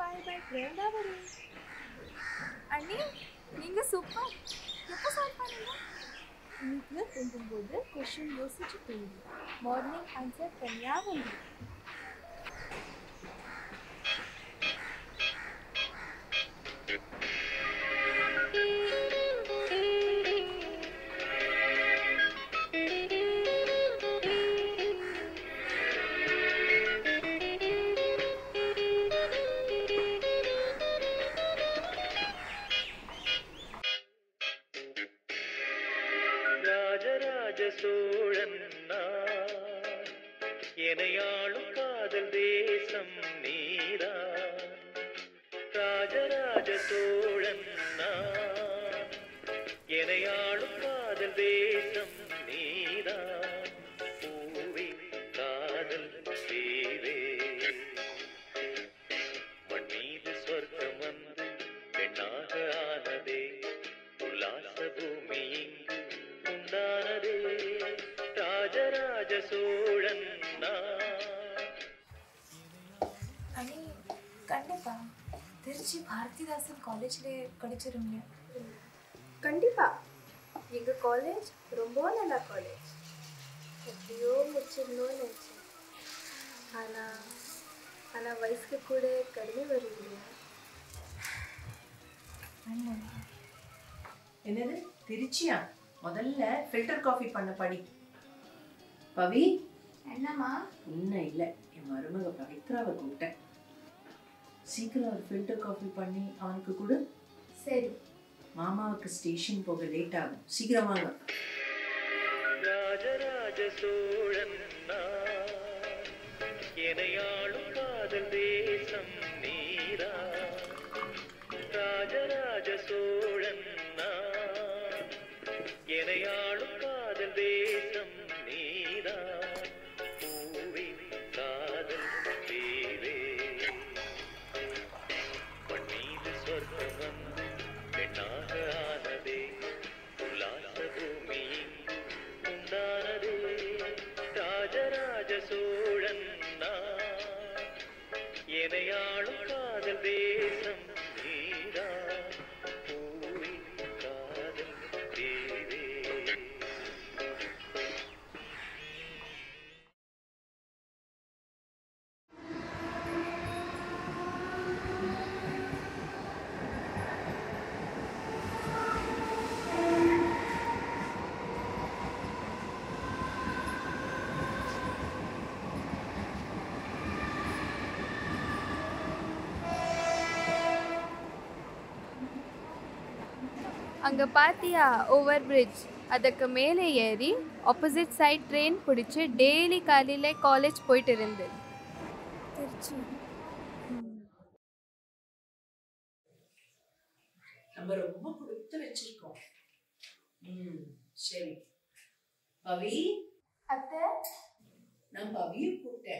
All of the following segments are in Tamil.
பாய் பை ட்ரெயின் தான் வரும் அண்ணி நீங்க சூப்பர் எப்போ சால்வ் பண்ணீங்க வீட்டில் தூங்கும்போது கொஷின் யோசிச்சு தூங்கு மார்னிங் ஆன்சர் தனியாக வந்து ராஜராஜ சோழன் நான் எனையாளும் காதல் தேசம் நீரா ராஜராஜ சோழன் நான் எனையாளும் காதல் தேசம் நீரா பூவே காதல் தேவே மண் மீது சொர்க்கம் வந்து பெண்ணாக ஆனதே உல்லாச பூமி இங்கு உண்டானதே ராஜராஜ சோழன் நான் அண்ணி கண்டிப்பா திருச்சி பாரதிதாசன் காலேஜ்ல கிடைச்சிருங்க கண்டிப்பா எங்க காலேஜ் ரொம்ப நல்ல காலேஜ் எப்படியோ முடிச்சிடணும்னு நினச்சேன் ஆனா ஆனா வயசுக்கு கூட கடிமை வரும் இல்லையா அண்ணன் என்னது திருச்சியா முதல்ல ஃபில்டர் காஃபி பண்ண படி பவி என்னம்மா இன்னும் இல்லை என் மருமக பவித்ராவை கூப்பிட்டேன் சீக்கிரம் ஒரு ஃபில்டர் காஃபி பண்ணி அவனுக்கு கொடு சரி மாமாவுக்கு ஸ்டேஷன் போக லேட் ஆகும் சீக்கிரம் வாங்க ராஜராஜ சோழன் நான் எனையாளும் காதல் தேசம் நீரா ராஜராஜ சோழன் நான் எனையாளும் காதல் தேசம் நீரா பூவே காதல் தேவே மண்ணீது சொர்க்கம் வந்து பெண்ணாக ஆனதே உல்லாச பூமி இங்கு உண்டானதே ராஜராஜ சோழன் நான் எனையாளும் காதல் தேசம் நீரா பூவி காதல் தேவே அங்கே பாத்தியா ஓவர் பிரிட்ஜ் அதுக்கு மேலே ஏறி ஆப்போசிட் சைட் ட்ரெயின் பிடிச்சி டெய்லி காலையில் காலேஜ் போயிட்டு இருந்து திருச்சி நம்ம ரொம்ப கொடுத்து வச்சிருக்கோம் ம் சரி பவி அத்தை நான் பவியை கூப்பிட்டேன்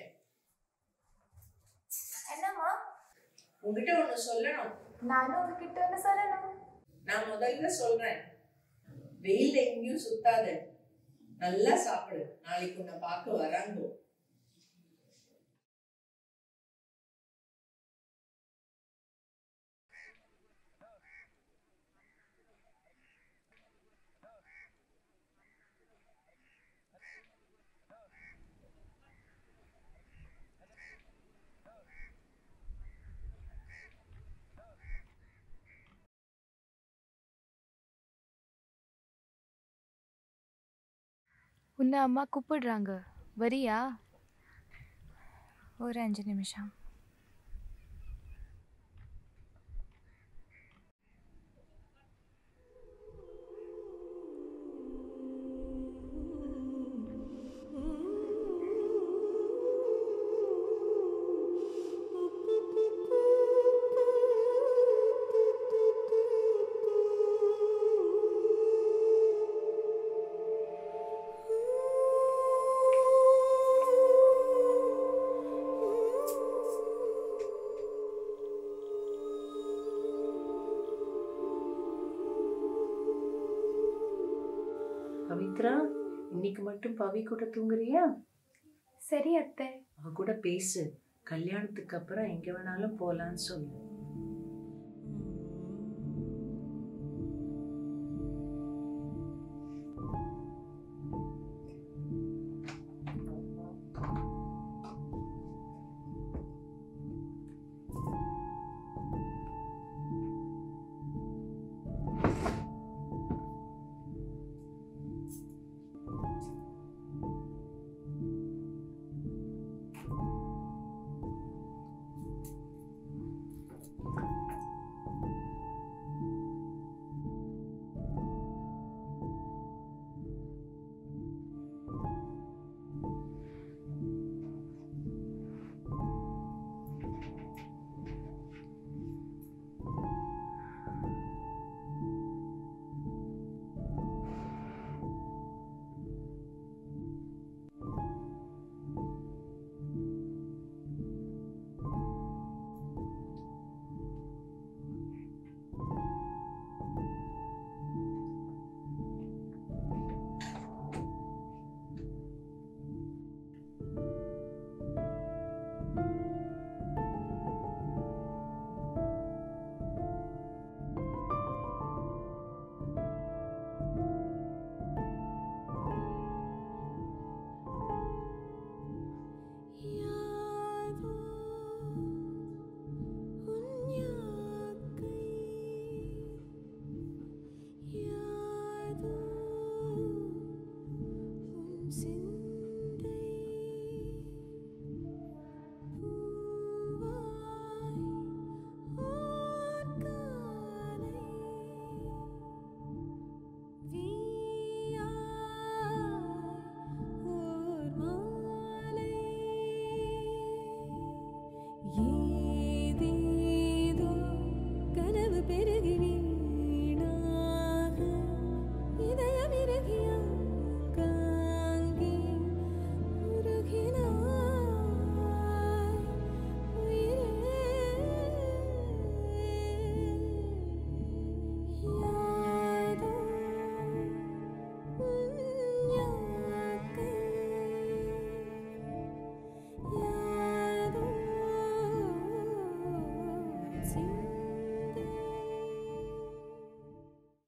என்னம்மா உங்ககிட்ட ஒன்று சொல்லணும் நானும் உங்ககிட்ட ஒன்று சொல்லணும் நான் முதல்ல சொல்றேன் வெயில்ல எங்கேயும் சுத்தாத நல்லா சாப்பிடு நாளைக்கு உன்னை பார்க்க வராங்கோ உன்னை அம்மா கூப்பிடுறாங்க வரியா ஒரு அஞ்சு நிமிஷம் பவித்ரா இன்னைக்கு மட்டும் பவி கூட தூங்குறியா சரி அத்தை அவ கூட பேசு கல்யாணத்துக்கு அப்புறம் எங்க வேணாலும் போலான்னு சொல்லு